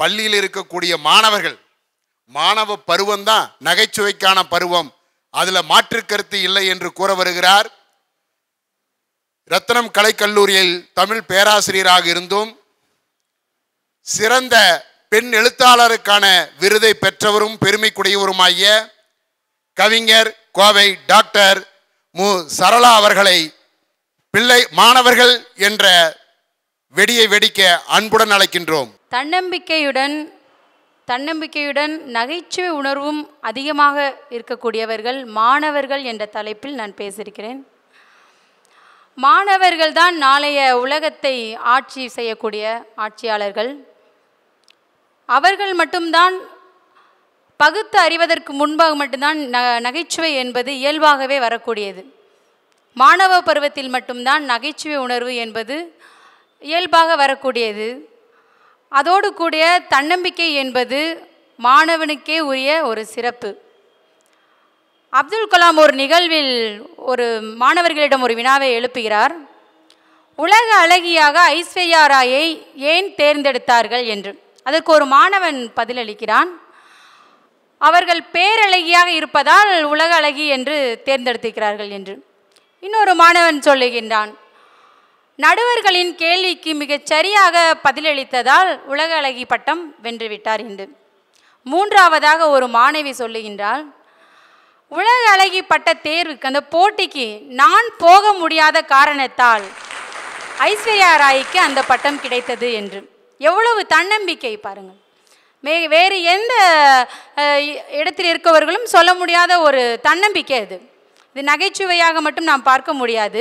பள்ளியில் இருக்கக்கூடிய மாணவர்கள் மாணவ பருவம்தான் நகைச்சுவைக்கான பருவம் அதுல மாற்று கருத்து இல்லை என்று கூற வருகிறார் ரத்னம் கலைக்கல்லூரியில் தமிழ் பேராசிரியராக இருந்தும் சிறந்த பெண் எழுத்தாளருக்கான விருதை பெற்றவரும் பெருமைக்குடையவருமாகிய கவிஞர் கோவை டாக்டர் மு சரளா அவர்களை பிள்ளை மாணவர்கள் என்ற வெடியை வெடிக்க அன்புடன் அழைக்கின்றோம் தன்னம்பிக்கையுடன் தன்னம்பிக்கையுடன் நகைச்சுவை உணர்வும் அதிகமாக இருக்கக்கூடியவர்கள் மாணவர்கள் என்ற தலைப்பில் நான் பேசியிருக்கிறேன் மாணவர்கள் தான் நாளைய உலகத்தை ஆட்சி செய்யக்கூடிய ஆட்சியாளர்கள் அவர்கள் மட்டும்தான் பகுத்து அறிவதற்கு முன்பாக மட்டும்தான் ந நகைச்சுவை என்பது இயல்பாகவே வரக்கூடியது மாணவ பருவத்தில் மட்டும்தான் நகைச்சுவை உணர்வு என்பது இயல்பாக வரக்கூடியது அதோடு கூடிய தன்னம்பிக்கை என்பது மாணவனுக்கே உரிய ஒரு சிறப்பு அப்துல் கலாம் ஒரு நிகழ்வில் ஒரு மாணவர்களிடம் ஒரு வினாவை எழுப்புகிறார் உலக அழகியாக ஐஸ்வர்யா ராயை ஏன் தேர்ந்தெடுத்தார்கள் என்று அதற்கு ஒரு மாணவன் பதிலளிக்கிறான் அவர்கள் பேரழகியாக இருப்பதால் உலக அழகி என்று தேர்ந்தெடுத்திருக்கிறார்கள் என்று இன்னொரு மாணவன் சொல்லுகின்றான் நடுவர்களின் கேள்விக்கு மிகச் சரியாக பதிலளித்ததால் உலக அழகி பட்டம் வென்றுவிட்டார் என்று மூன்றாவதாக ஒரு மாணவி சொல்லுகின்றாள் உலக அழகி பட்ட தேர்வுக்கு அந்த போட்டிக்கு நான் போக முடியாத காரணத்தால் ஐஸ்வர்யா ராய்க்கு அந்த பட்டம் கிடைத்தது என்று எவ்வளவு தன்னம்பிக்கை பாருங்கள் மே வேறு எந்த அஹ், இடத்தில் இருக்கவர்களும் சொல்ல முடியாத ஒரு தன்னம்பிக்கை அது இது நகைச்சுவையாக மட்டும் நாம் பார்க்க முடியாது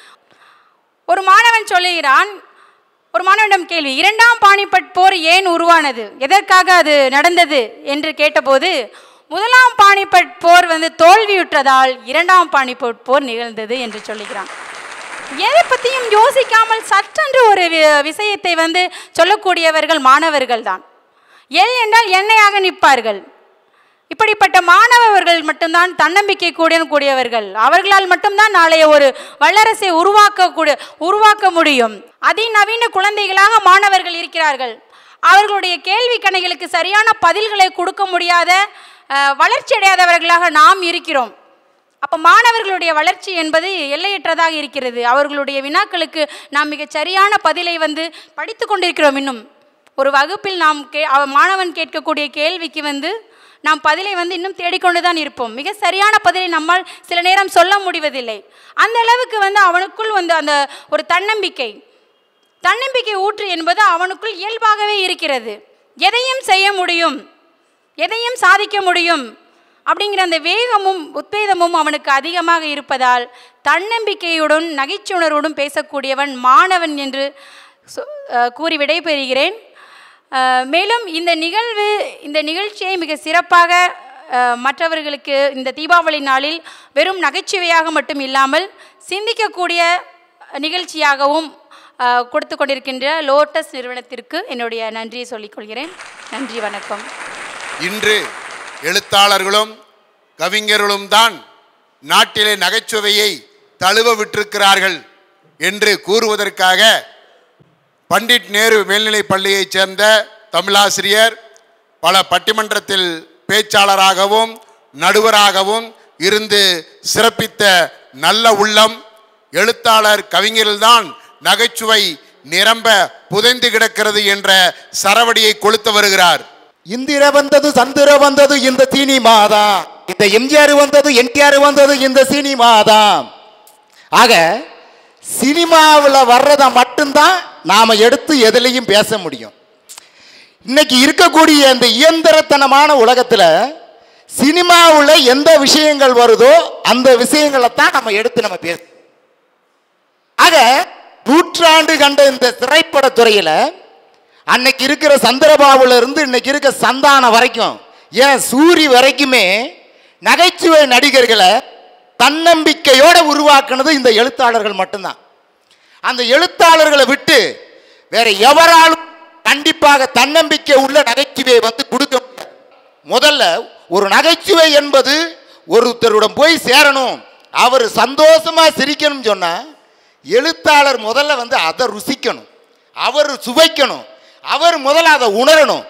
ஒரு மாணவன் சொல்லுகிறான் ஒரு மாணவனிடம் கேள்வி இரண்டாம் பானிபட் போர் ஏன் உருவானது எதற்காக அது நடந்தது என்று கேட்டபோது முதலாம் பானிபட் போர் வந்து தோல்வியுற்றதால் இரண்டாம் பானிபட் போர் நிகழ்ந்தது என்று சொல்லுகிறான் எதை பற்றியும் யோசிக்காமல் சற்றென்று ஒரு வி- விஷயத்தை வந்து சொல்லக்கூடியவர்கள் மாணவர்கள் தான் எல் என்றால் எண்ணெயாக நிற்பார்கள் இப்படிப்பட்ட மாணவர்கள் மட்டும்தான் தன்னம்பிக்கை கூடிய கூடியவர்கள் அவர்களால் மட்டும்தான் நாளைய ஒரு வல்லரசை உருவாக்கக்கூடிய உருவாக்க முடியும் அதிநவீன குழந்தைகளாக மாணவர்கள் இருக்கிறார்கள் அவர்களுடைய கேள்வி கணைகளுக்கு சரியான பதில்களை கொடுக்க முடியாத அஹ், வளர்ச்சி அடையாதவர்களாக நாம் இருக்கிறோம் அப்போ மாணவர்களுடைய வளர்ச்சி என்பது எல்லையற்றதாக இருக்கிறது அவர்களுடைய வினாக்களுக்கு நாம் மிகச் சரியான பதிலை வந்து படித்து கொண்டிருக்கிறோம் இன்னும் ஒரு வகுப்பில் நாம் கே அவ- மாணவன் கேட்கக்கூடிய கேள்விக்கு வந்து நாம் பதிலை வந்து இன்னும் தேடிக்கொண்டு தான் இருப்போம் மிக சரியான பதிலை நம்மால் சில நேரம் சொல்ல முடிவதில்லை அந்த அளவுக்கு வந்து அவனுக்குள் வந்து அந்த ஒரு தன்னம்பிக்கை தன்னம்பிக்கை ஊற்று என்பது அவனுக்குள் இயல்பாகவே இருக்கிறது எதையும் செய்ய முடியும் எதையும் சாதிக்க முடியும் அப்படிங்கிற அந்த வேகமும் உத்வேகமும் அவனுக்கு அதிகமாக இருப்பதால் தன்னம்பிக்கையுடன் நகைச்சுணர்வுடன் பேசக்கூடியவன் மாணவன் என்று சொ- அஹ் கூறி விடைபெறுகிறேன் அஹ் மேலும் இந்த நிகழ்வு இந்த நிகழ்ச்சியை மிக சிறப்பாக அஹ், மற்றவர்களுக்கு இந்த தீபாவளி நாளில் வெறும் நகைச்சுவையாக மட்டும் இல்லாமல் சிந்திக்கக்கூடிய நிகழ்ச்சியாகவும் அஹ், கொடுத்து கொண்டிருக்கின்ற லோட்டஸ் நிறுவனத்திற்கு என்னுடைய நன்றியை சொல்லிக்கொள்கிறேன் நன்றி வணக்கம் இன்று எழுத்தாளர்களும் கவிஞர்களும் தான் நாட்டிலே நகைச்சுவையை தழுவ விட்டிருக்கிறார்கள் என்று கூறுவதற்காக பண்டிட் நேரு மேல்நிலைப் பள்ளியைச் சேர்ந்த தமிழாசிரியர் பல பட்டிமன்றத்தில் பேச்சாளராகவும் நடுவராகவும் இருந்து சிறப்பித்த நல்ல உள்ளம் எழுத்தாளர் கவிஞரில்தான் நகைச்சுவை நிரம்ப புதைந்து கிடக்கிறது என்ற சரவடியை கொளுத்து வருகிறார் இந்திர வந்தது சந்திர வந்தது இந்த சினிமா தான் இந்த எம்ஜிஆர் வந்தது என்டிஆர் வந்தது இந்த சினிமா தான் ஆக சினிமாவில் வர்றதை மட்டும்தான் நாம் எடுத்து எதுலையும் பேச முடியும் இன்னைக்கு இருக்கக்கூடிய இந்த இயந்திரத்தனமான உலகத்தில் சினிமாவில் எந்த விஷயங்கள் வருதோ அந்த விஷயங்களை தான் நம்ம எடுத்து நம்ம பேச ஆக நூற்றாண்டு கண்ட இந்த திரைப்படத் துறையில அன்னைக்கு இருக்கிற சந்திரபாபுல இருந்து இன்னைக்கு இருக்க சந்தானம் வரைக்கும் ஏன் சூரி வரைக்குமே நகைச்சுவை நடிகர்களை தன்னம்பிக்கையோட உருவாக்குனது இந்த எழுத்தாளர்கள் மட்டும்தான் அந்த எழுத்தாளர்களை விட்டு வேற எவராலும் கண்டிப்பாக தன்னம்பிக்கை உள்ள நகைச்சுவையை வந்து கொடுக்க முடியாது முதல்ல ஒரு நகைச்சுவை என்பது ஒருத்தருடன் போய் சேரணும் அவர் சந்தோஷமா சிரிக்கணும்னு சொன்னா எழுத்தாளர் முதல்ல வந்து அதை ருசிக்கணும் அவர் சுவைக்கணும் அவர் முதல்ல அதை உணரணும்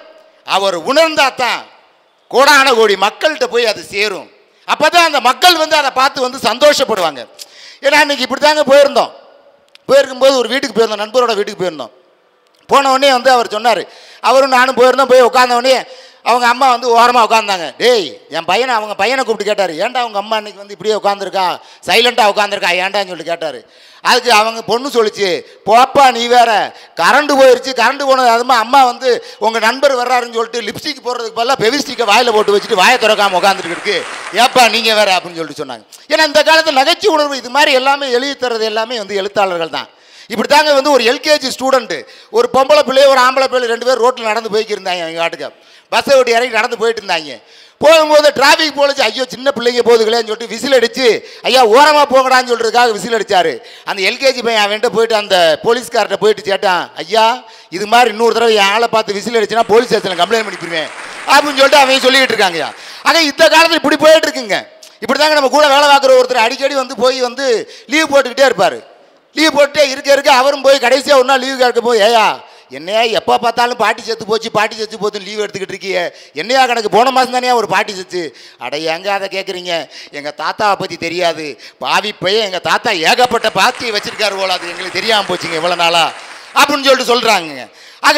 அவர் உணர்ந்தா தான் கோடான கோடி மக்கள்கிட்ட போய் அது சேரும் அப்போ தான் அந்த மக்கள் வந்து அதை பார்த்து வந்து சந்தோஷப்படுவாங்க ஏன்னா இன்னைக்கு இப்படி தாங்க போயிருந்தோம் போயிருக்கும்போது ஒரு வீட்டுக்கு போயிருந்தோம் நண்பரோட வீட்டுக்கு போயிருந்தோம் போன உடனே வந்து அவர் சொன்னார் அவரும் நானும் போயிருந்தோம் போய் உட்கார்ந்த உடனே அவங்க அம்மா வந்து ஓரமாக உட்காந்தாங்க டேய் என் பையனை அவங்க பையனை கூப்பிட்டு கேட்டார் ஏன்டா அவங்க அம்மா இன்னைக்கு வந்து இப்படியே உட்காந்துருக்கா சைலண்ட்டாக உட்காந்துருக்கா ஏன்டான்னு சொல்லிட்டு கேட்டார் அதுக்கு அவங்க பொண்ணு சொல்லிச்சு போப்பா நீ வேற கரண்ட் போயிருச்சு கரண்ட் போனது அதுமா அம்மா வந்து உங்கள் நண்பர் வர்றாருன்னு சொல்லிட்டு லிப்ஸ்டிக் போடுறதுக்கு பதிலாக பெவிஸ்டிக்கை வாயில் போட்டு வச்சுட்டு வாயை திறக்காம உட்காந்துட்டு இருக்கு ஏப்பா நீங்கள் வேற அப்படின்னு சொல்லிட்டு சொன்னாங்க ஏன்னா இந்த காலத்தில் நகைச்சுவை உணர்வு இது மாதிரி எல்லாமே எழுதி தர்றது எல்லாமே வந்து எழுத்தாளர்கள் தான் இப்படி தாங்க வந்து ஒரு எல்கேஜி ஸ்டூடெண்ட்டு ஒரு பொம்பளை பிள்ளை ஒரு ஆம்பளை பிள்ளை ரெண்டு பேர் ரோட்டில் நடந்து போய்க்கிருந்தாங்க எங்கள் காட்டுக்கு பஸ்ஸை விட்டு இறங்கி நடந்து போயிட்டு இருந்தாங்க போகும்போது டிராஃபிக் போலீஸ் ஐயோ சின்ன பிள்ளைங்க போகுதுங்களேன்னு சொல்லிட்டு விசில் அடிச்சு ஐயா ஓரமாக போங்கடான்னு சொல்கிறதுக்காக விசில் அடிச்சாரு அந்த எல்கேஜி பையன் அவன்கிட்ட போயிட்டு அந்த போலீஸ்கார்ட்ட போயிட்டு கேட்டான் ஐயா இது மாதிரி இன்னொரு தடவை என் ஆளை பார்த்து விசில் அடிச்சுன்னா போலீஸ் ஸ்டேஷனில் கம்ப்ளைண்ட் பண்ணிப்பிடுவேன் அப்படின்னு சொல்லிட்டு அவன் சொல்லிட்டு இருக்காங்கய்யா ஆக இந்த காலத்தில் இப்படி போயிட்டு இருக்குங்க இப்படி தாங்க நம்ம கூட வேலை பார்க்குற ஒருத்தர் அடிக்கடி வந்து போய் வந்து லீவ் போட்டுக்கிட்டே இருப்பார் லீவ் போட்டுட்டே இருக்க இருக்க அவரும் போய் கடைசியாக ஒரு நாள் லீவு கேட்க போய் ஏயா என்னையா எப்போ பார்த்தாலும் பாட்டி செத்து போச்சு பாட்டி செத்து போச்சுன்னு லீவ் எடுத்துக்கிட்டு இருக்கியே என்னையா கணக்கு போன மாதம் தானே ஒரு பாட்டி செத்து அட எங்க அதை கேட்குறீங்க எங்கள் தாத்தாவை பற்றி தெரியாது பாவி பையன் எங்கள் தாத்தா ஏகப்பட்ட பாத்தியை வச்சிருக்காரு போல அது எங்களுக்கு தெரியாமல் போச்சுங்க இவ்வளோ நாளா அப்படின்னு சொல்லிட்டு சொல்கிறாங்க ஆக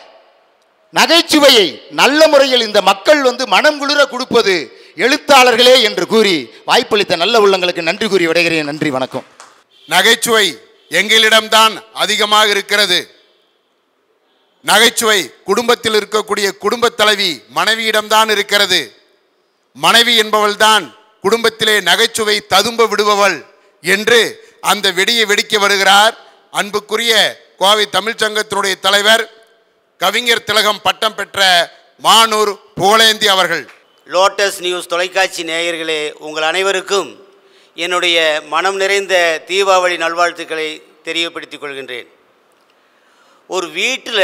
நகைச்சுவையை நல்ல முறையில் இந்த மக்கள் வந்து மனம் குளிர கொடுப்பது எழுத்தாளர்களே என்று கூறி வாய்ப்பளித்த நல்ல உள்ளங்களுக்கு நன்றி கூறி விடைகிறேன் நன்றி வணக்கம் நகைச்சுவை எங்களிடம்தான் அதிகமாக இருக்கிறது நகைச்சுவை குடும்பத்தில் இருக்கக்கூடிய குடும்பத் தலைவி மனைவியிடம்தான் இருக்கிறது மனைவி என்பவள்தான் குடும்பத்திலே நகைச்சுவை ததும்ப விடுபவள் என்று அந்த வெடியை வெடிக்க வருகிறார் அன்புக்குரிய கோவை தமிழ்ச் சங்கத்தினுடைய தலைவர் கவிஞர் திலகம் பட்டம் பெற்ற மானூர் புகழேந்தி அவர்கள் லோட்டஸ் நியூஸ் தொலைக்காட்சி நேயர்களே உங்கள் அனைவருக்கும் என்னுடைய மனம் நிறைந்த தீபாவளி நல்வாழ்த்துக்களை தெரியப்படுத்திக் கொள்கின்றேன் ஒரு வீட்டில்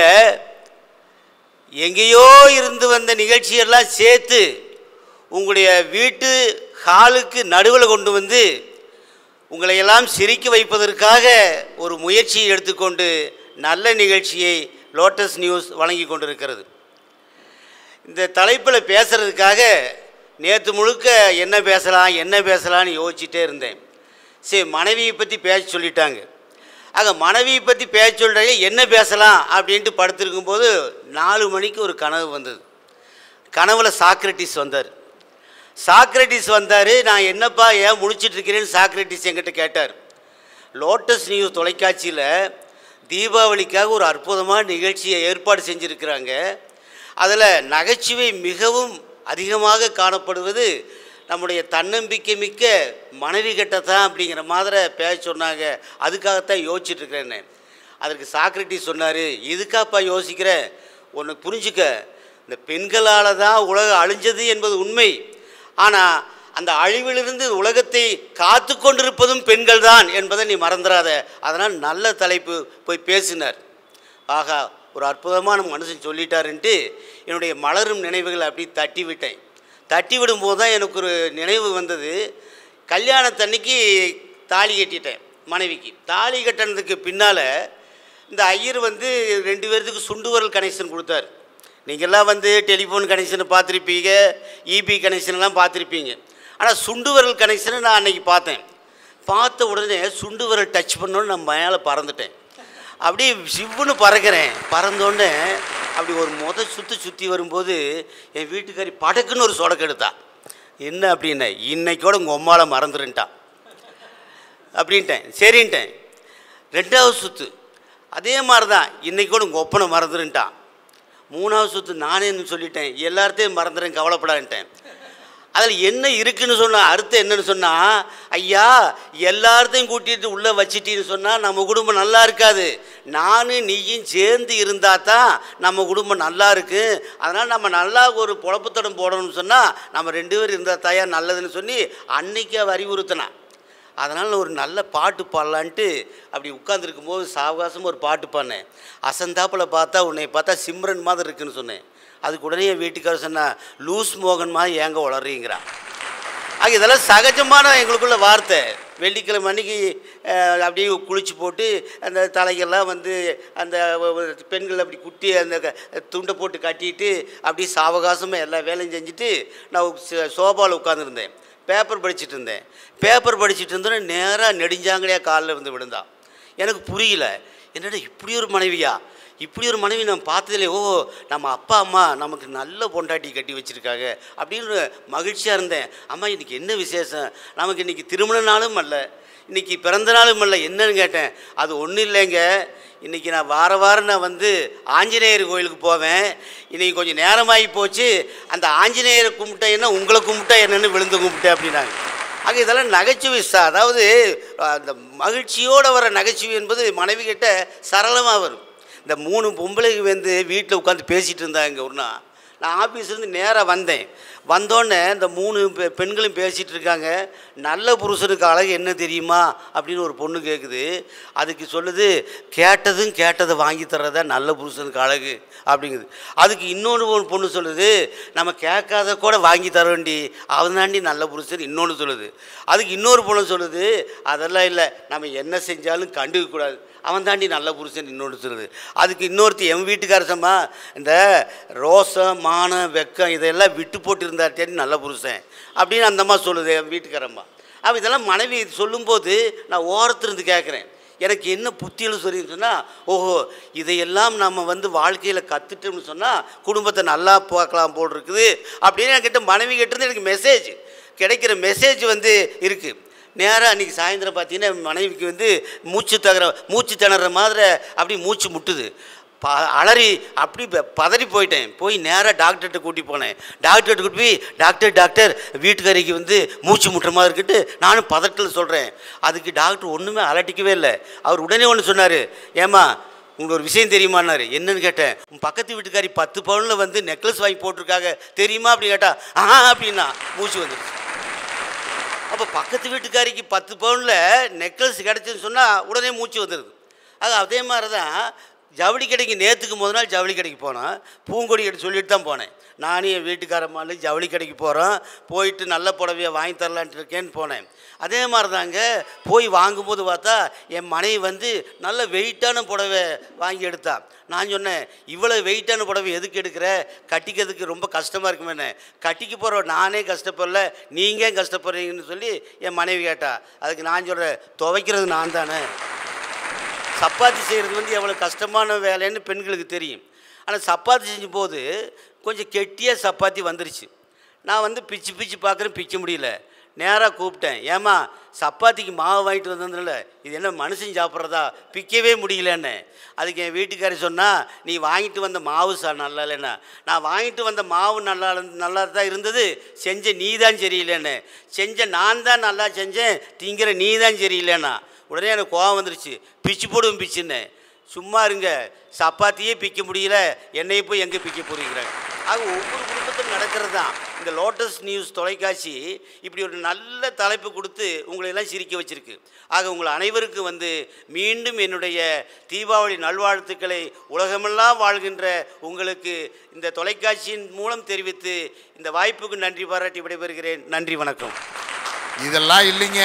எங்கேயோ இருந்து வந்த நிகழ்ச்சியெல்லாம் சேர்த்து உங்களுடைய வீட்டு ஹாலுக்கு நடுவில் கொண்டு வந்து உங்களை எல்லாம் சிரிக்க வைப்பதற்காக ஒரு முயற்சியை எடுத்துக்கொண்டு நல்ல நிகழ்ச்சியை லோட்டஸ் நியூஸ் வழங்கி கொண்டிருக்கிறது இந்த தலைப்பில் பேசுகிறதுக்காக நேற்று முழுக்க என்ன பேசலாம் என்ன பேசலாம்னு யோசிச்சுட்டே இருந்தேன் சரி மனைவியை பற்றி பேச சொல்லிட்டாங்க ஆக மனைவியை பற்றி பேச சொல்கிறாங்க என்ன பேசலாம் அப்படின்ட்டு படுத்திருக்கும்போது நாலு மணிக்கு ஒரு கனவு வந்தது கனவுல சாக்ரட்டிஸ் வந்தார் சாக்ரட்டிஸ் வந்தார் நான் என்னப்பா ஏன் முழிச்சிட்டு இருக்கிறேன்னு சாக்ரட்டிஸ் என்கிட்ட கேட்டார் லோட்டஸ் நியூஸ் தொலைக்காட்சியில் தீபாவளிக்காக ஒரு அற்புதமான நிகழ்ச்சியை ஏற்பாடு செஞ்சுருக்கிறாங்க அதில் நகைச்சுவை மிகவும் அதிகமாக காணப்படுவது நம்முடைய தன்னம்பிக்கை மிக்க மனைவி கிட்ட தான் அப்படிங்கிற மாதிரி பேச சொன்னாங்க அதுக்காகத்தான் யோசிச்சுட்டு இருக்கிறேன்னு அதற்கு சாக்ரட்டிஸ் சொன்னார் இதுக்காப்பா யோசிக்கிற ஒன்று புரிஞ்சுக்க இந்த பெண்களால் தான் உலகம் அழிஞ்சது என்பது உண்மை ஆனால் அந்த அழிவிலிருந்து உலகத்தை காத்து கொண்டிருப்பதும் பெண்கள் தான் என்பதை நீ மறந்துடாத அதனால் நல்ல தலைப்பு போய் பேசினார் ஆகா ஒரு அற்புதமான மனுஷன் சொல்லிட்டாருன்ட்டு என்னுடைய மலரும் நினைவுகளை அப்படி தட்டி விட்டேன் தட்டி விடும்போது தான் எனக்கு ஒரு நினைவு வந்தது கல்யாணத்தன்னைக்கு தாலி கட்டிட்டேன் மனைவிக்கு தாலி கட்டினதுக்கு பின்னால் இந்த ஐயர் வந்து ரெண்டு பேர்த்துக்கு சுண்டு வரல் கனெக்ஷன் கொடுத்தாரு நீங்கள்லாம் வந்து டெலிஃபோன் கனெக்ஷனை பார்த்துருப்பீங்க இபி கனெக்ஷன்லாம் பார்த்துருப்பீங்க ஆனால் சுண்டு வரல் கனெக்ஷனை நான் அன்னைக்கு பார்த்தேன் பார்த்த உடனே சுண்டு வரல் டச் பண்ணோன்னு நான் மேலே பறந்துட்டேன் அப்படியே சிவ்வுன்னு பறக்கிறேன் பறந்தோடனே அப்படி ஒரு முத சுற்றி சுற்றி வரும்போது என் வீட்டுக்காரி படக்குன்னு ஒரு சொடக்கு எடுத்தா என்ன அப்படின்ன இன்னைக்கோட உங்கள் ஒம்மால மறந்துருன்ட்டான் அப்படின்ட்டேன் சரின்ட்டேன் ரெண்டாவது சுற்று அதே மாதிரி தான் இன்றைக்கோட உங்கள் ஒப்பனை மறந்துருன்ட்டான் மூணாவது சுற்று நானே சொல்லிட்டேன் எல்லார்த்தையும் மறந்துறேன் கவலைப்படான்ட்டேன் அதில் என்ன இருக்குன்னு சொன்னா அர்த்தம் என்னன்னு சொன்னால் ஐயா எல்லார்த்தையும் கூட்டிகிட்டு உள்ளே வச்சிட்டின்னு சொன்னால் நம்ம குடும்பம் நல்லா இருக்காது நானும் நீயும் சேர்ந்து இருந்தால் தான் நம்ம குடும்பம் நல்லா இருக்கு அதனால் நம்ம நல்லா ஒரு பொழப்புத்தடம் போடணும்னு சொன்னால் நம்ம ரெண்டு பேரும் இருந்தால் தாயா நல்லதுன்னு சொல்லி அன்னைக்கு அவ அறிவுறுத்தினான் அதனால் ஒரு நல்ல பாட்டு பாடலான்ட்டு அப்படி உட்காந்துருக்கும் போது சாவகாசமாக ஒரு பாட்டு பாடினேன் அசந்தாப்பில் பார்த்தா உன்னை பார்த்தா சிம்ரன் மாதிரி இருக்குன்னு சொன்னேன் அதுக்கு உடனே என் வீட்டுக்காரர் சொன்னா லூஸ் மோகன் மாதிரி ஏங்க உளறீங்கிறான் ஆக இதெல்லாம் சகஜமான எங்களுக்குள்ள வார்த்தை வெள்ளிக்கிழமை அன்னைக்கு அஹ், அப்படியே குளிச்சு போட்டு அந்த தலைக்கெல்லாம் வந்து அந்த வ- வ- பெண்கள் அப்படி குட்டி அந்த க- துண்டை போட்டு கட்டிட்டு அப்படியே சாவகாசமாக எல்லா வேலையும் செஞ்சுட்டு நான் சோபாவில் உட்காந்துருந்தேன் பேப்பர் படிச்சுட்டு இருந்தேன் பேப்பர் படிச்சுட்டு இருந்தோன்னே நேராக நெடுஞ்சாங்கடையாக காலில் வந்து விழுந்தான் எனக்கு புரியல என்னடா இப்படி ஒரு மனைவியா இப்படி ஒரு மனைவி நான் பார்த்ததில்லே ஓ நம்ம அப்பா அம்மா நமக்கு நல்ல பொண்டாட்டி கட்டி வச்சுருக்காங்க அப்படின்னு மகிழ்ச்சியாக இருந்தேன் அம்மா இன்றைக்கி என்ன விசேஷம் நமக்கு இன்றைக்கி திருமண நாளும் அல்ல இன்றைக்கி பிறந்த நாளும் அல்ல என்னன்னு கேட்டேன் அது ஒன்றும் இல்லைங்க இன்றைக்கி நான் வார வாரம் நான் வந்து ஆஞ்சநேயர் கோயிலுக்கு போவேன் இன்றைக்கி கொஞ்சம் நேரமாகி போச்சு அந்த ஆஞ்சநேயரை கும்பிட்டா என்ன உங்களை கும்பிட்டா என்னன்னு விழுந்து கும்பிட்டேன் அப்படின்னாங்க ஆக இதெல்லாம் நகைச்சுவை சா அதாவது அந்த மகிழ்ச்சியோடு வர நகைச்சுவை என்பது மனைவி கிட்ட சரளமாக வரும் இந்த மூணு பொம்பளைங்க வந்து வீட்டில் உட்காந்து பேசிகிட்டு இருந்தாங்க ஒரு நாள் நான் ஆஃபீஸ்லேருந்து நேராக வந்தேன் வந்தோடனே இந்த மூணு பெ- பெண்களும் பேசிகிட்டு இருக்காங்க நல்ல புருஷனுக்கு அழகு என்ன தெரியுமா அப்படின்னு ஒரு பொண்ணு கேட்குது அதுக்கு சொல்லுது கேட்டதும் கேட்டதை வாங்கி தர்றதா நல்ல புருஷனுக்கு அழகு அப்படிங்குது அதுக்கு இன்னொன்று ஒரு பொண்ணு சொல்லுது நம்ம கேட்காத கூட வாங்கி தர வேண்டி அவன் தாண்டி நல்ல புருஷன் இன்னொன்று சொல்லுது அதுக்கு இன்னொரு பொண்ணு சொல்லுது அதெல்லாம் இல்லை நம்ம என்ன செஞ்சாலும் கண்டுக்க கூடாது அவன் தாண்டி நல்ல புருஷன் இன்னொன்று சொல்லுது அதுக்கு இன்னொருத்தி என் வீட்டுக்காரசம்மா இந்த ரோசம் மானம் வெக்கம் இதெல்லாம் விட்டு போட்டு இருந்தார் தேடி நல்ல புருஷன் அப்படின்னு அந்த அம்மா சொல்லுது என் வீட்டுக்காரம்மா அப்போ இதெல்லாம் மனைவி சொல்லும்போது நான் ஓரத்திலிருந்து கேட்குறேன் எனக்கு என்ன புத்தியில் சொல்லின்னு சொன்னால் ஓஹோ இதையெல்லாம் நம்ம வந்து வாழ்க்கையில் கற்றுட்டோம்னு சொன்னால் குடும்பத்தை நல்லா பார்க்கலாம் போல் இருக்குது அப்படின்னு என்கிட்ட மனைவி கிட்டேருந்து எனக்கு மெசேஜ் கிடைக்கிற மெசேஜ் வந்து இருக்குது நேராக அன்றைக்கி சாயந்தரம் பார்த்தீங்கன்னா என் மனைவிக்கு வந்து மூச்சு தகர மூச்சு திணற மாதிரி அப்படி மூச்சு முட்டுது ப அலறி அப்படி ப- பதறி போயிட்டேன் போய் நேராக டாக்டர்கிட்ட கூட்டி போனேன் டாக்டர்கிட்ட கூட்டி போய் டாக்டர் டாக்டர் வீட்டுக்காரிக்கு வந்து மூச்சு முட்டுற மாதிரி இருக்குட்டு நானும் பதட்டத்தில் சொல்கிறேன் அதுக்கு டாக்டர் ஒன்றுமே அலட்டிக்கவே இல்லை அவர் உடனே ஒன்று சொன்னார் ஏம்மா உங்களுக்கு ஒரு விஷயம் தெரியுமான்னாரு என்னன்னு கேட்டேன் உன் பக்கத்து வீட்டுக்காரி பத்து பவுனில் வந்து நெக்லஸ் வாங்கி போட்டிருக்காங்க தெரியுமா அப்படின்னு கேட்டா ஆ அப்படின்னா மூச்சு வந்துடுச்சு அப்போ பக்கத்து வீட்டுக்காரிக்கு பத்து பவுனில் நெக்லஸ் கிடச்சுன்னு சொன்னால் உடனே மூச்சு வந்துடுது அது அதே மாதிரி தான் ஜவுளி கடைக்கு நேற்றுக்கு முதல் நாள் ஜவுளி கடைக்கு போனோம் பூங்கொடி எடுத்து சொல்லிட்டு தான் போனேன் நானும் என் வீட்டுக்காரம்மாலு ஜவுளி கடைக்கு போகிறோம் போயிட்டு நல்ல புடவையை வாங்கி தரலான்ட்டு இருக்கேன்னு போனேன் அதே மாதிரி தாங்க போய் வாங்கும்போது பார்த்தா என் மனைவி வந்து நல்ல வெயிட்டான புடவை வாங்கி எடுத்தா நான் சொன்னேன் இவ்வளோ வெயிட்டான புடவை எதுக்கு எடுக்கிற கட்டிக்கிறதுக்கு ரொம்ப கஷ்டமாக இருக்குமே கட்டிக்க போகிற நானே கஷ்டப்படல நீங்கள் ஏன் கஷ்டப்படுறீங்கன்னு சொல்லி என் மனைவி கேட்டா அதுக்கு நான் சொல்கிறேன் துவைக்கிறது நான் தானே சப்பாத்தி செய்கிறது வந்து எவ்வளோ கஷ்டமான வேலைன்னு பெண்களுக்கு தெரியும் ஆனால் சப்பாத்தி செஞ்சும் போது கொஞ்சம் கெட்டியாக சப்பாத்தி வந்துருச்சு நான் வந்து பிச்சு பிச்சு பார்க்குறேன் பிச்ச முடியல நேராக கூப்பிட்டேன் ஏம்மா சப்பாத்திக்கு மாவு வாங்கிட்டு வந்ததுல இது என்ன மனுஷன் சாப்பிட்றதா பிக்கவே முடியலன்னு அதுக்கு என் வீட்டுக்காரி சொன்னா நீ வாங்கிட்டு வந்த மாவு சா நல்லா இல்லைன்னா நான் வாங்கிட்டு வந்த மாவு நல்லா இருந்த- நல்லா தான் இருந்தது செஞ்ச நீ தான் சரியில்லைன்னு செஞ்ச நான் தான் நல்லா செஞ்சேன் திங்கிற நீ தான் சரியில்லைன்னா உடனே எனக்கு கோவம் வந்துருச்சு பிச்சு போடுவேன் பிச்சுன்னு சும்மா இருங்க சப்பாத்தியே பிக்க முடியல என்னைய போய் எங்கே பிக்க போறீங்கிறாங்க ஆக ஒவ்வொரு குடும்பத்திலும் நடக்கிறது தான் இந்த லோட்டஸ் நியூஸ் தொலைக்காட்சி இப்படி ஒரு நல்ல தலைப்பு கொடுத்து உங்களை எல்லாம் சிரிக்க வச்சிருக்கு ஆக உங்கள் அனைவருக்கும் வந்து மீண்டும் என்னுடைய தீபாவளி நல்வாழ்த்துக்களை உலகமெல்லாம் வாழ்கின்ற உங்களுக்கு இந்த தொலைக்காட்சியின் மூலம் தெரிவித்து இந்த வாய்ப்புக்கு நன்றி பாராட்டி விடைபெறுகிறேன் நன்றி வணக்கம் இதெல்லாம் இல்லைங்க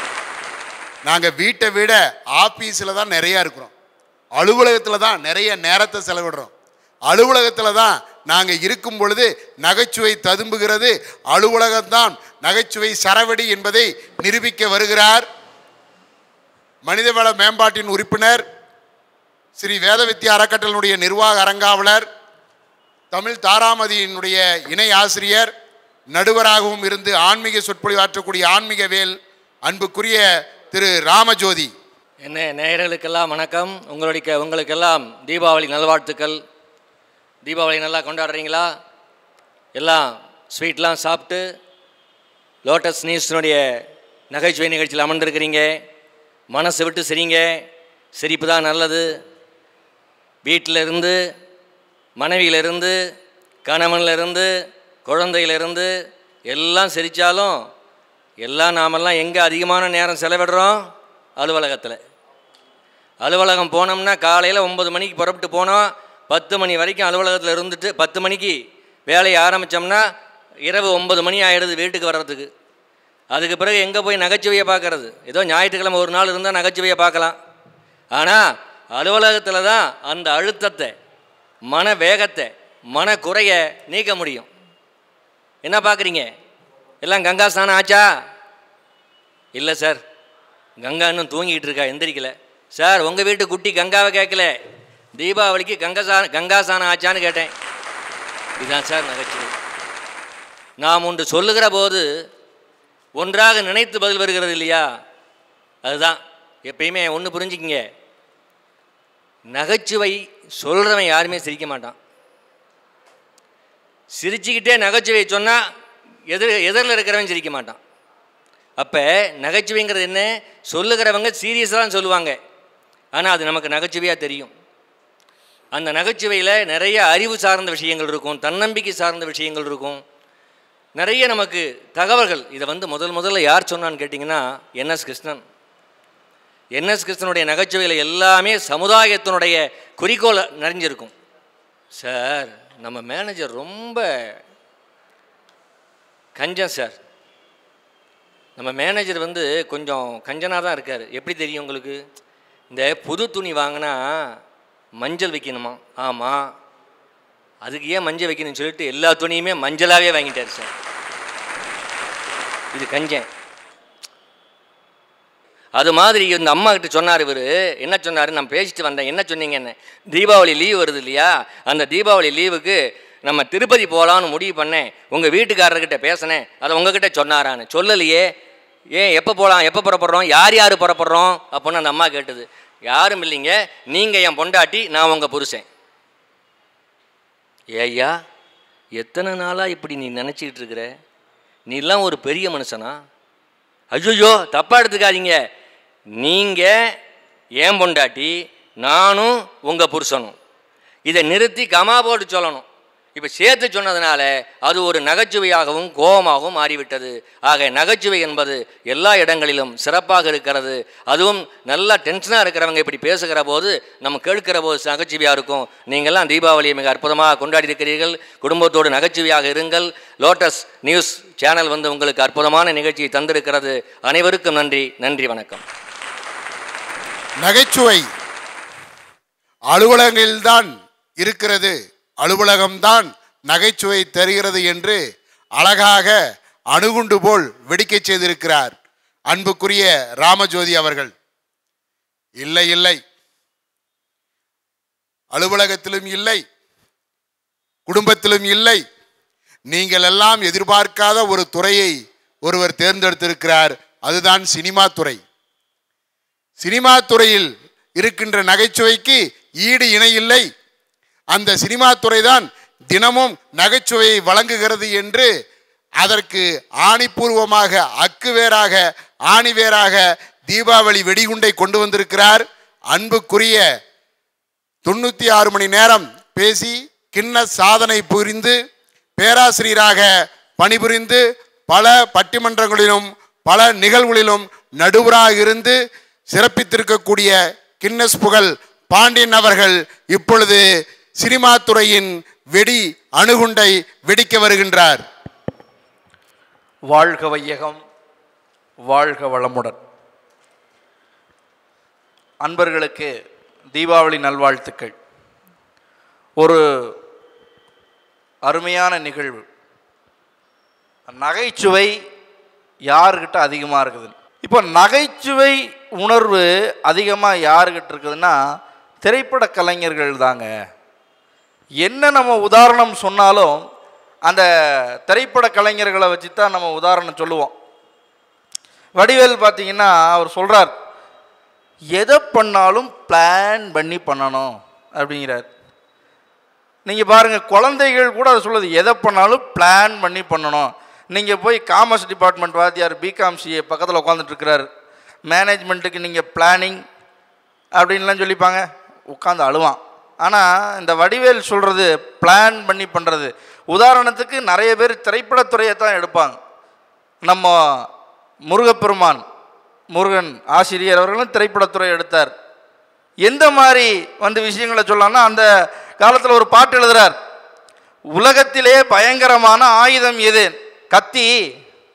நாங்கள் வீட்டை விட ஆஃபீஸில் தான் நிறையா இருக்கிறோம் அலுவலகத்தில் தான் நிறைய நேரத்தை செலவிடுறோம் அலுவலகத்தில் தான் நாங்கள் இருக்கும் பொழுது நகைச்சுவை ததும்புகிறது அலுவலகம்தான் நகைச்சுவை சரவடி என்பதை நிரூபிக்க வருகிறார் மனிதவள மேம்பாட்டின் உறுப்பினர் ஸ்ரீ வேதவித்யா அறக்கட்டளையினுடைய நிர்வாக அரங்காவலர் தமிழ் தாராமதியினுடைய இணை ஆசிரியர் நடுவராகவும் இருந்து ஆன்மீக சொற்பொழிவாற்றக்கூடிய ஆன்மீக வேல் அன்புக்குரிய திரு ராமஜோதி என்ன நேயர்களுக்கெல்லாம் வணக்கம் உங்களுடைய உங்களுக்கெல்லாம் தீபாவளி நல்வாழ்த்துக்கள் தீபாவளி நல்லா கொண்டாடுறீங்களா எல்லாம் ஸ்வீட்லாம் சாப்பிட்டு லோட்டஸ் நியூஸினுடைய நகைச்சுவை நிகழ்ச்சியில் அமர்ந்திருக்கிறீங்க மனசு விட்டு சிரிங்க சிரிப்பு தான் நல்லது வீட்டில் இருந்து மனைவியிலிருந்து கணவனிலிருந்து குழந்தையிலிருந்து எல்லாம் சிரித்தாலும் எல்லாம் நாமெல்லாம் எங்கே அதிகமான நேரம் செலவிடுறோம் அலுவலகத்தில் அலுவலகம் போனோம்னா காலையில் ஒம்பது மணிக்கு புறப்பட்டு போனோம் பத்து மணி வரைக்கும் அலுவலகத்தில் இருந்துட்டு பத்து மணிக்கு வேலையை ஆரம்பித்தோம்னா இரவு ஒன்பது மணி ஆகிடுது வீட்டுக்கு வர்றதுக்கு அதுக்கு பிறகு எங்கே போய் நகைச்சுவையை பார்க்கறது ஏதோ ஞாயிற்றுக்கிழமை ஒரு நாள் இருந்தால் நகைச்சுவையை பார்க்கலாம் ஆனால் அலுவலகத்தில் தான் அந்த அழுத்தத்தை மன வேகத்தை மன குறைய நீக்க முடியும் என்ன பார்க்குறீங்க எல்லாம் கங்கா ஸ்நானம் ஆச்சா இல்லை சார் கங்கா இன்னும் தூங்கிட்டு இருக்கா எந்திரிக்கல சார் உங்கள் வீட்டு குட்டி கங்காவை கேட்கல தீபாவளிக்கு கங்கா சா கங்கா ஸ்நானம் ஆச்சான்னு கேட்டேன் இதுதான் சார் நகைச்சுவை நாம் ஒன்று சொல்லுகிற போது ஒன்றாக நினைத்து பதில் வருகிறது இல்லையா அதுதான் எப்பயுமே ஒன்று புரிஞ்சுக்கிங்க நகைச்சுவை சொல்கிறவன் யாருமே சிரிக்க மாட்டான் சிரிச்சுக்கிட்டே நகைச்சுவை சொன்னால் எதிர் எதிரில் இருக்கிறவன் சிரிக்க மாட்டான் அப்போ நகைச்சுவைங்கிறது என்ன சொல்லுகிறவங்க சீரியஸாக தான் சொல்லுவாங்க ஆனால் அது நமக்கு நகைச்சுவையாக தெரியும் அந்த நகைச்சுவையில் நிறைய அறிவு சார்ந்த விஷயங்கள் இருக்கும் தன்னம்பிக்கை சார்ந்த விஷயங்கள் இருக்கும் நிறைய நமக்கு தகவல்கள் இதை வந்து முதல் முதல்ல யார் சொன்னான்னு கேட்டிங்கன்னா என்எஸ் கிருஷ்ணன் என்எஸ் கிருஷ்ணனுடைய நகைச்சுவையில் எல்லாமே சமுதாயத்தினுடைய குறிக்கோள் நிறைஞ்சிருக்கும் சார் நம்ம மேனேஜர் ரொம்ப கஞ்சன் சார் நம்ம மேனேஜர் வந்து கொஞ்சம் கஞ்சனாக தான் இருக்கார் எப்படி தெரியும் உங்களுக்கு இந்த புது துணி வாங்கினா மஞ்சள் வைக்கணுமா ஆமாம் அதுக்கு ஏன் மஞ்சள் வைக்கணும்னு சொல்லிட்டு எல்லா துணியுமே மஞ்சளாகவே வாங்கிட்டார் சார் இது கஞ்சன் அது மாதிரி இந்த அம்மா கிட்ட சொன்னார் இவர் என்ன சொன்னார் நான் பேசிட்டு வந்தேன் என்ன சொன்னீங்க என்ன தீபாவளி லீவ் வருது இல்லையா அந்த தீபாவளி லீவுக்கு நம்ம திருப்பதி போகலான்னு முடிவு பண்ணேன் உங்கள் வீட்டுக்காரர்கிட்ட பேசினேன் அதை உங்ககிட்ட சொன்னாரான்னு சொல்லலையே ஏன் எப்போ போகலாம் எப்போ புறப்படுறோம் யார் யார் புறப்படுறோம் அப்படின்னு அந்த அம்மா கேட்டது யாரும் இல்லைங்க நீங்கள் என் பொண்டாட்டி நான் உங்கள் புருஷன் ஏய்யா எத்தனை நாளாக இப்படி நீ நினச்சிக்கிட்டு இருக்கிற நீலாம் ஒரு பெரிய மனுஷனா ஐயோ தப்பாக எடுத்துக்காதீங்க நீங்கள் ஏன் பொண்டாட்டி நானும் உங்கள் புருஷனும் இதை நிறுத்தி கமா போட்டு சொல்லணும் இப்போ சேர்த்து சொன்னதுனால அது ஒரு நகைச்சுவையாகவும் கோபமாகவும் மாறிவிட்டது ஆக நகைச்சுவை என்பது எல்லா இடங்களிலும் சிறப்பாக இருக்கிறது அதுவும் நல்லா டென்ஷனாக இருக்கிறவங்க இப்படி பேசுகிற போது நம்ம கேட்கிற போது நகைச்சுவையாக இருக்கும் நீங்கள்லாம் தீபாவளியை மிக அற்புதமாக கொண்டாடி இருக்கிறீர்கள் குடும்பத்தோடு நகைச்சுவையாக இருங்கள் லோட்டஸ் நியூஸ் சேனல் வந்து உங்களுக்கு அற்புதமான நிகழ்ச்சியை தந்திருக்கிறது அனைவருக்கும் நன்றி நன்றி வணக்கம் நகைச்சுவை அலுவலகங்களில்தான் இருக்கிறது அலுவலகம்தான் நகைச்சுவை தருகிறது என்று அழகாக அணுகுண்டு போல் வெடிக்கச் செய்திருக்கிறார் அன்புக்குரிய ராமஜோதி அவர்கள் இல்லை இல்லை அலுவலகத்திலும் இல்லை குடும்பத்திலும் இல்லை நீங்கள் எல்லாம் எதிர்பார்க்காத ஒரு துறையை ஒருவர் தேர்ந்தெடுத்திருக்கிறார் அதுதான் சினிமா துறை சினிமா துறையில் இருக்கின்ற நகைச்சுவைக்கு ஈடு இணையில்லை அந்த சினிமா துறைதான் தினமும் நகைச்சுவையை வழங்குகிறது என்று அதற்கு ஆணிபூர்வமாக அக்குவேராக ஆணிவேராக தீபாவளி வெடிகுண்டை கொண்டு வந்திருக்கிறார் அன்புக்குரிய தொண்ணூற்றி ஆறு மணி நேரம் பேசி கிண்ண சாதனை புரிந்து பேராசிரியராக பணிபுரிந்து பல பட்டிமன்றங்களிலும் பல நிகழ்வுகளிலும் நடுவராக இருந்து சிறப்பித்திருக்கக்கூடிய கின்னஸ் புகழ் பாண்டியன் அவர்கள் இப்பொழுது சினிமா துறையின் வெடி அணுகுண்டை வெடிக்க வருகின்றார் வாழ்க வையகம் வாழ்க வளமுடன் அன்பர்களுக்கு தீபாவளி நல்வாழ்த்துக்கள் ஒரு அருமையான நிகழ்வு நகைச்சுவை யாருக்கிட்ட அதிகமாக இருக்குது இப்போ நகைச்சுவை உணர்வு அதிகமாக யாருக்கிட்ட இருக்குதுன்னா திரைப்பட கலைஞர்கள் தாங்க என்ன நம்ம உதாரணம் சொன்னாலும் அந்த திரைப்பட கலைஞர்களை வச்சு தான் நம்ம உதாரணம் சொல்லுவோம் வடிவேல் பார்த்தீங்கன்னா அவர் சொல்கிறார் எதை பண்ணாலும் பிளான் பண்ணி பண்ணணும் அப்படிங்கிறார் நீங்கள் பாருங்கள் குழந்தைகள் கூட அதை சொல்லுது எதை பண்ணாலும் பிளான் பண்ணி பண்ணணும் நீங்கள் போய் காமர்ஸ் டிபார்ட்மெண்ட் வாத்தியார் பிகாம் சிஏ பக்கத்தில் உட்காந்துட்டு இருக்கிறார் மேனேஜ்மெண்ட்டுக்கு நீங்கள் பிளானிங் அப்படின்லாம் சொல்லிப்பாங்க உட்காந்து அழுவான் ஆனால் இந்த வடிவேல் சொல்கிறது பிளான் பண்ணி பண்ணுறது உதாரணத்துக்கு நிறைய பேர் திரைப்படத்துறையை தான் எடுப்பாங்க நம்ம முருகப்பெருமான் முருகன் ஆசிரியர் அவர்களும் திரைப்படத்துறை எடுத்தார் எந்த மாதிரி வந்து விஷயங்களை சொல்லலாம்னா அந்த காலத்தில் ஒரு பாட்டு எழுதுறார் உலகத்திலே பயங்கரமான ஆயுதம் எது கத்தி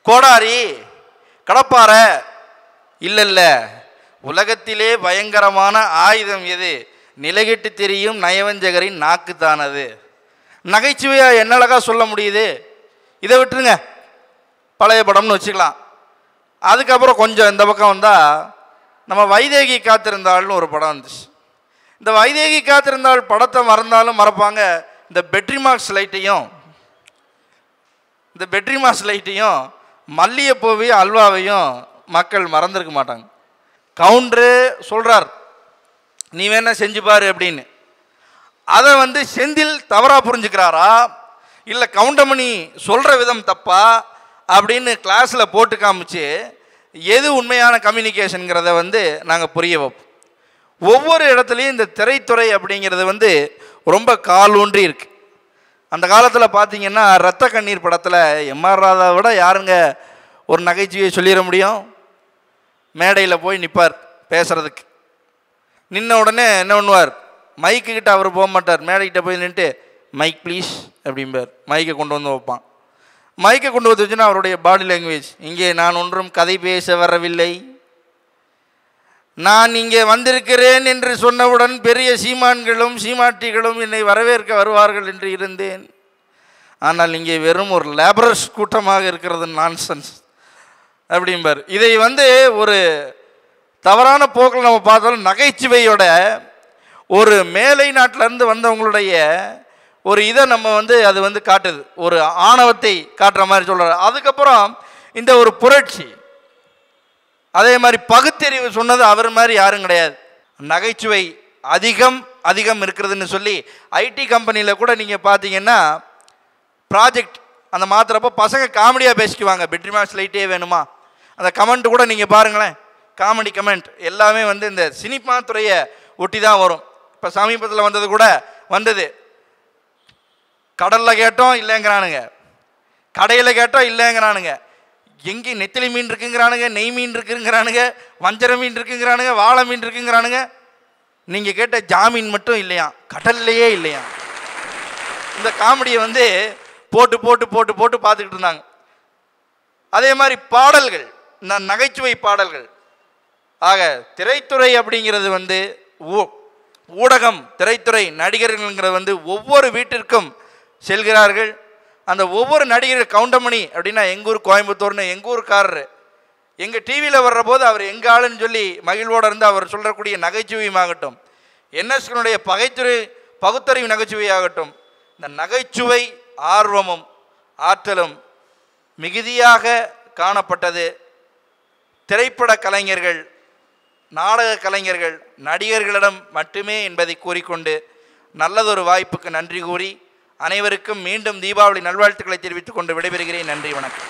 கோடாரி கடப்பாறை இல்லை இல்லை உலகத்திலே பயங்கரமான ஆயுதம் எது நிலைகெட்டு தெரியும் நயவஞ்சகரின் நாக்கு தானது நகைச்சுவையா என்ன அழகா சொல்ல முடியுது இதை விட்டுருங்க பழைய படம்னு வச்சுக்கலாம் அதுக்கப்புறம் கொஞ்சம் இந்த பக்கம் வந்தால் நம்ம வைதேகி காத்திருந்தாள்னு ஒரு படம் வந்துச்சு இந்த வைதேகி காத்திருந்தாள் படத்தை மறந்தாலும் மறப்பாங்க இந்த பெட்ரிமார்க்ஸ் லைட்டையும் இந்த பெட்ரிமாஸ் லைட்டையும் மல்லிகைப்பூவையும் அல்வாவையும் மக்கள் மறந்துருக்க மாட்டாங்க கவுண்டரு சொல்கிறார் நீ வேணா செஞ்சு பாரு அப்படின்னு அதை வந்து செந்தில் தவறாக புரிஞ்சுக்கிறாரா இல்லை கவுண்டமணி சொல்கிற விதம் தப்பா அப்படின்னு கிளாஸில் போட்டு காமிச்சு எது உண்மையான கம்யூனிகேஷனுங்கிறத வந்து நாங்கள் புரிய வைப்போம் ஒவ்வொரு இடத்துலையும் இந்த திரைத்துறை அப்படிங்கிறது வந்து ரொம்ப காலூன்றி இருக்கு அந்த காலத்தில் பார்த்தீங்கன்னா ரத்த கண்ணீர் படத்தில் எம்ஆர் ராதா விட யாருங்க ஒரு நகைச்சுவையை சொல்லிட முடியும் மேடையில் போய் நிற்பார் பேசுறதுக்கு நின்ன உடனே என்ன பண்ணுவார் மைக்கு கிட்ட அவர் போக மாட்டார் மேடைக்கிட்ட போய் நின்றுட்டு மைக் ப்ளீஸ் அப்படிம்பார் மைக்கை கொண்டு வந்து வைப்பான் மைக்கை கொண்டு வந்து வச்சுன்னா அவருடைய பாடி லாங்குவேஜ் இங்கே நான் ஒன்றும் கதை பேச வரவில்லை நான் இங்கே வந்திருக்கிறேன் என்று சொன்னவுடன் பெரிய சீமான்களும் சீமாட்டிகளும் என்னை வரவேற்க வருவார்கள் என்று இருந்தேன் ஆனால் இங்கே வெறும் ஒரு லேபரஸ் கூட்டமாக இருக்கிறது நான்சென்ஸ் அப்படிம்பார் இதை வந்து ஒரு தவறான போக்கில் நம்ம பார்த்தாலும் நகைச்சுவையோட ஒரு மேலை நாட்டிலேருந்து வந்தவங்களுடைய ஒரு இதை நம்ம வந்து அது வந்து காட்டுது ஒரு ஆணவத்தை காட்டுற மாதிரி சொல்கிறார் அதுக்கப்புறம் இந்த ஒரு புரட்சி அதே மாதிரி பகுத்தறிவு சொன்னது அவர் மாதிரி யாரும் கிடையாது நகைச்சுவை அதிகம் அதிகம் இருக்கிறதுன்னு சொல்லி ஐடி கம்பெனியில் கூட நீங்கள் பார்த்தீங்கன்னா ப்ராஜெக்ட் அந்த மாத்திரப்போ பசங்க காமெடியாக பேசிக்குவாங்க பெட்ரி மேட்ச் லைட்டே வேணுமா அந்த கமெண்ட் கூட நீங்கள் பாருங்களேன் காமெடி கமெண்ட் எல்லாமே வந்து இந்த சினிமா துறையை ஒட்டி தான் வரும் இப்போ சமீபத்தில் வந்தது கூட வந்தது கடலில் கேட்டோம் இல்லைங்கிறானுங்க கடையில் கேட்டோம் இல்லைங்கிறானுங்க எங்கே நெத்திலி மீன் இருக்குங்கிறானுங்க நெய் மீன் இருக்குங்கிறானுங்க வஞ்சர மீன் இருக்குங்கிறானுங்க வாழை மீன் இருக்குங்கிறானுங்க நீங்கள் கேட்ட ஜாமீன் மட்டும் இல்லையா கடல்லையே இல்லையா இந்த காமெடியை வந்து போட்டு போட்டு போட்டு போட்டு பார்த்துக்கிட்டு இருந்தாங்க அதே மாதிரி பாடல்கள் இந்த நகைச்சுவை பாடல்கள் ஆக திரைத்துறை அப்படிங்கிறது வந்து ஊ- ஊடகம் திரைத்துறை நடிகர்கள்ங்கிறது வந்து ஒவ்வொரு வீட்டிற்கும் செல்கிறார்கள் அந்த ஒவ்வொரு நடிகர் கவுண்டமணி அப்படின்னா எங்கள் ஊர் கோயம்புத்தூர்னு எங்கள் ஊர்க்காரரு எங்கள் டிவியில் வர்ற போது அவர் எங்கள் ஆளுன்னு சொல்லி மகிழ்வோடு இருந்து அவர் சொல்லக்கூடிய நகைச்சுவையுமாகட்டும் என்எஸ்கனுடைய பகைத்துறை பகுத்தறிவு நகைச்சுவையாகட்டும் இந்த நகைச்சுவை ஆர்வமும் ஆற்றலும் மிகுதியாக காணப்பட்டது திரைப்பட கலைஞர்கள் நாடக கலைஞர்கள் நடிகர்களிடம் மட்டுமே என்பதை கூறிக்கொண்டு நல்லதொரு வாய்ப்புக்கு நன்றி கூறி அனைவருக்கும் மீண்டும் தீபாவளி நல்வாழ்த்துக்களை தெரிவித்துக் கொண்டு விடைபெறுகிறேன் நன்றி வணக்கம்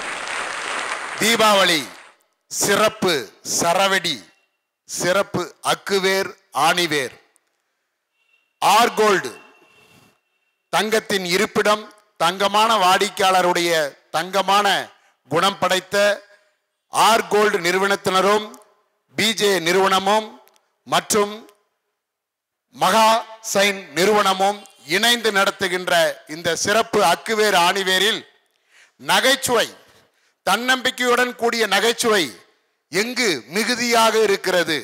தீபாவளி சிறப்பு சரவெடி சிறப்பு அக்குவேர் ஆணிவேர் ஆர்கோல்டு தங்கத்தின் இருப்பிடம் தங்கமான வாடிக்கையாளருடைய தங்கமான குணம் படைத்த ஆர்கோல்டு நிறுவனத்தினரும் பிஜே நிறுவனமும் மற்றும் மகா சைன் நிறுவனமும் இணைந்து நடத்துகின்ற இந்த சிறப்பு அக்குவேர் ஆணிவேரில் நகைச்சுவை தன்னம்பிக்கையுடன் கூடிய நகைச்சுவை எங்கு மிகுதியாக இருக்கிறது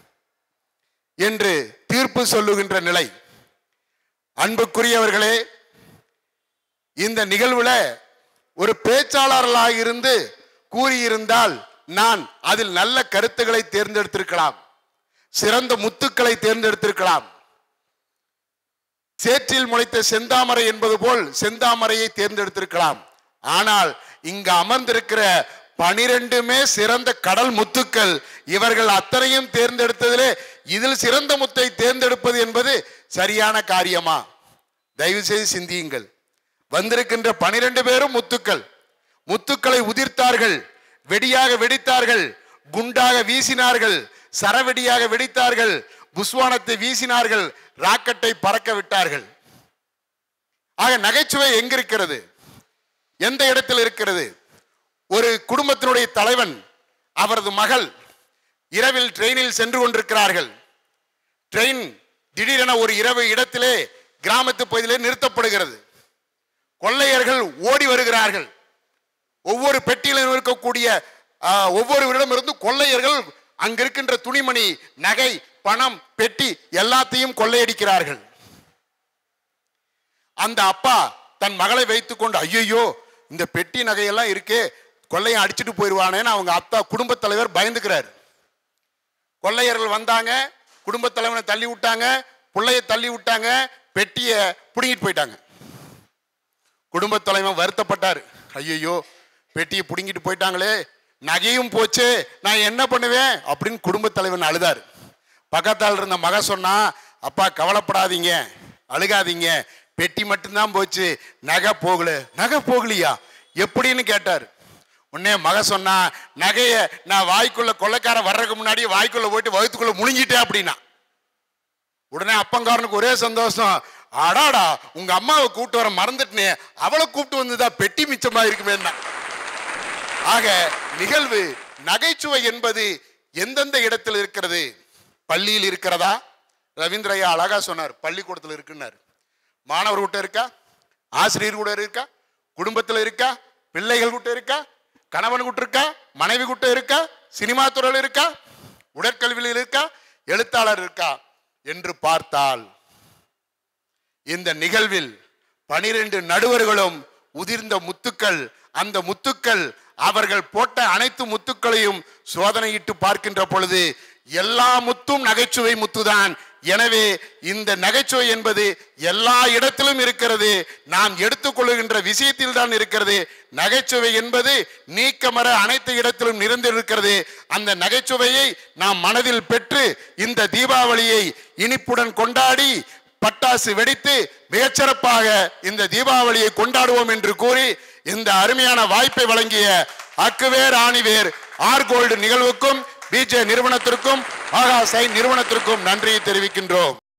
என்று தீர்ப்பு சொல்லுகின்ற நிலை அன்புக்குரியவர்களே இந்த நிகழ்வுல ஒரு பேச்சாளர்களாக இருந்து கூறியிருந்தால் நான் அதில் நல்ல கருத்துக்களை தேர்ந்தெடுத்திருக்கலாம் சிறந்த முத்துக்களை தேர்ந்தெடுத்திருக்கலாம் சேற்றில் முளைத்த செந்தாமரை என்பது போல் செந்தாமரையை தேர்ந்தெடுத்திருக்கலாம் ஆனால் இங்கு அமர்ந்திருக்கிற பனிரெண்டுமே சிறந்த கடல் முத்துக்கள் இவர்கள் அத்தனையும் தேர்ந்தெடுத்ததிலே இதில் சிறந்த முத்தை தேர்ந்தெடுப்பது என்பது சரியான காரியமா தயவு செய்து சிந்தியுங்கள் வந்திருக்கின்ற பனிரெண்டு பேரும் முத்துக்கள் முத்துக்களை உதிர்த்தார்கள் வெடியாக வெடித்தார்கள் குண்டாக வீசினார்கள் சரவெடியாக வெடித்தார்கள் புஸ்வானத்தை வீசினார்கள் ராக்கெட்டை பறக்க விட்டார்கள் ஆக நகைச்சுவை எங்க இருக்கிறது எந்த இடத்தில் இருக்கிறது ஒரு குடும்பத்தினுடைய தலைவன் அவரது மகள் இரவில் ட்ரெயினில் சென்று கொண்டிருக்கிறார்கள் ட்ரெயின் திடீரென ஒரு இரவு இடத்திலே கிராமத்து பகுதியிலே நிறுத்தப்படுகிறது கொள்ளையர்கள் ஓடி வருகிறார்கள் ஒவ்வொரு பெட்டியிலும் இருக்கக்கூடிய ஆ, ஒவ்வொருவரிடமிருந்து கொள்ளையர்கள் அங்க இருக்கின்ற துணிமணி நகை பணம் பெட்டி எல்லாத்தையும் கொள்ளையடிக்கிறார்கள் அந்த அப்பா தன் மகளை வைத்துக்கொண்டு ஐயையோ இந்த பெட்டி நகையெல்லாம் இருக்கே கொள்ளையன் அடிச்சிட்டு போயிடுவானேன்னு அவங்க அப்பா குடும்பத் தலைவர் பயந்துக்கிறார் கொள்ளையர்கள் வந்தாங்க குடும்பத் தலைவனை தள்ளி விட்டாங்க பிள்ளைய தள்ளி விட்டாங்க பெட்டியை பிடுங்கிட்டு போயிட்டாங்க குடும்பத் தலைவன் வருத்தப்பட்டார் ஐயையோ பெட்டியை பிடுங்கிட்டு போயிட்டாங்களே நகையும் போச்சு நான் என்ன பண்ணுவேன் அப்படின்னு குடும்பத் தலைவன் அழுதார் பக்கத்தால் இருந்த மக சொன்னா அப்பா கவலைப்படாதீங்க அழுகாதீங்க பெட்டி மட்டும்தான் போச்சு நகை போகல நகை போகலையா எப்படின்னு கேட்டார் உடனே மக சொன்னா நகைய நான் வாய்க்குள்ள கொள்ளைக்காரன் வர்றதுக்கு முன்னாடி வாய்க்குள்ள போயிட்டு வகுத்துக்குள்ள முழுங்கிட்டேன் அப்படின்னா உடனே அப்பங்காரனுக்கு ஒரே சந்தோஷம் அடாடா உங்க அம்மாவை கூப்பிட்டு வர மறந்துட்டனே அவளை கூப்பிட்டு வந்ததா பெட்டி மிச்சமா இருக்குமே ஆக நிகழ்வு நகைச்சுவை என்பது எந்தெந்த இடத்தில் இருக்கிறது பள்ளியில் இருக்கிறதா ரவீந்திர ஐயா அழகா சொன்னார் பள்ளிக்கூடத்தில் இருக்குன்னார் மாணவர் கிட்ட இருக்கா ஆசிரியர் கூட இருக்கா குடும்பத்தில் இருக்கா பிள்ளைகள் கிட்ட இருக்கா கணவன் கிட்ட இருக்கா மனைவி கிட்ட இருக்கா சினிமா துறையில் இருக்கா உடற்கல்வியில் இருக்கா எழுத்தாளர் இருக்கா என்று பார்த்தால் இந்த நிகழ்வில் பனிரெண்டு நடுவர்களும் உதிர்ந்த முத்துக்கள் அந்த முத்துக்கள் அவர்கள் போட்ட அனைத்து முத்துக்களையும் சோதனையிட்டு பார்க்கின்ற பொழுது எல்லா முத்தும் நகைச்சுவை முத்துதான் எனவே இந்த நகைச்சுவை என்பது எல்லா இடத்திலும் இருக்கிறது நாம் எடுத்துக்கொள்ளுகின்ற விஷயத்தில் தான் இருக்கிறது நகைச்சுவை என்பது நீக்கமர அனைத்து இடத்திலும் நிறைந்திருக்கிறது அந்த நகைச்சுவையை நாம் மனதில் பெற்று இந்த தீபாவளியை இனிப்புடன் கொண்டாடி பட்டாசு வெடித்து மிகச்சிறப்பாக இந்த தீபாவளியை கொண்டாடுவோம் என்று கூறி இந்த அருமையான வாய்ப்பை வழங்கிய அக்குவேர் ஆணிவேர் ஆர் கோல்டு நிகழ்வுக்கும் பிஜே நிறுவனத்திற்கும் ஆகாசை நிறுவனத்திற்கும் நன்றியை தெரிவிக்கின்றோம்